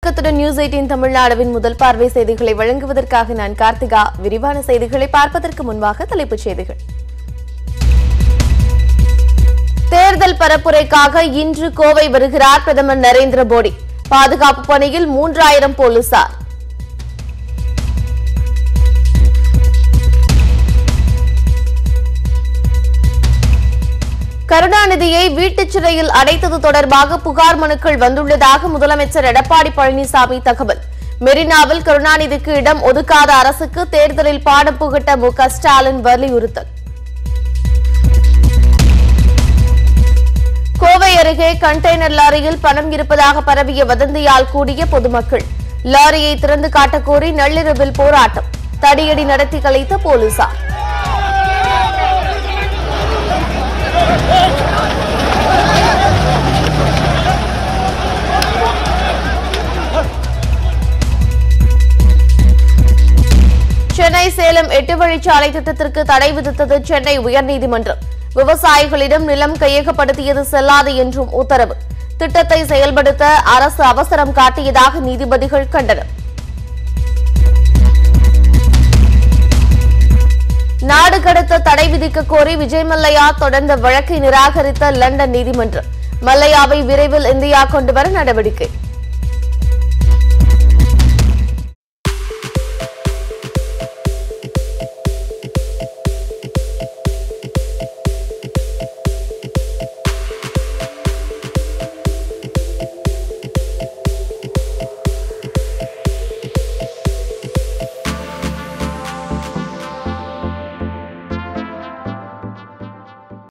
வணக்கத்துடன் news eighteen தமிழ்நாடுவின் முதல் பார்வை செய்திகளை வழங்குவதற்காக நான் கார்த்திகா விரிவான செய்திகளை பார்ப்பதற்கு முன்பாக தலைப்புச் செய்திகள் தேர்தல் பரப்புரைக்காக இன்று கோவை வருகிறார் பிரதமர் நரேந்திர மோடி பாதுகாப்பு பணியில் மூன்றாயிரம் போலீசார் கருணாநிதியை வீட்டுச் சிறையில் அடைத்தது தொடர்பாக புகார் மனுக்கள் வந்துள்ளதாக முதலமைச்சர் எடப்பாடி பழனிசாமி தகவல் மெரினாவில் கருணாநிதிக்கு இடம் ஒதுக்காத அரசுக்கு தேர்தலில் பாடம் புகட்ட மு க ஸ்டாலின் வலியுறுத்தல் கோவை அருகே கண்டெய்னர் லாரியில் பணம் இருப்பதாக பரவிய வதந்தியால் கூடிய பொதுமக்கள் லாரியை திறந்து காட்டக் கோரி நள்ளிரவில் போராட்டம் தடியடி நடத்தி கலைத்த போலீசார் சென்னை சேலம் எட்டு வழிச்சாலை திட்டத்திற்கு தடை விதித்தது சென்னை உயர்நீதிமன்றம் விவசாயிகளிடம் நிலம் கையகப்படுத்தியது செல்லாது என்றும் உத்தரவு திட்டத்தை செயல்படுத்த அரசு அவசரம் காட்டியதாக நீதிபதிகள் கண்டனம் நாடு கடத்த தடை விதிக்க கோரி விஜய் மல்லையா தொடர்ந்த வழக்கை நிராகரித்த லண்டன் நீதிமன்றம் மல்லையாவை விரைவில் இந்தியா கொண்டுவர நடவடிக்கை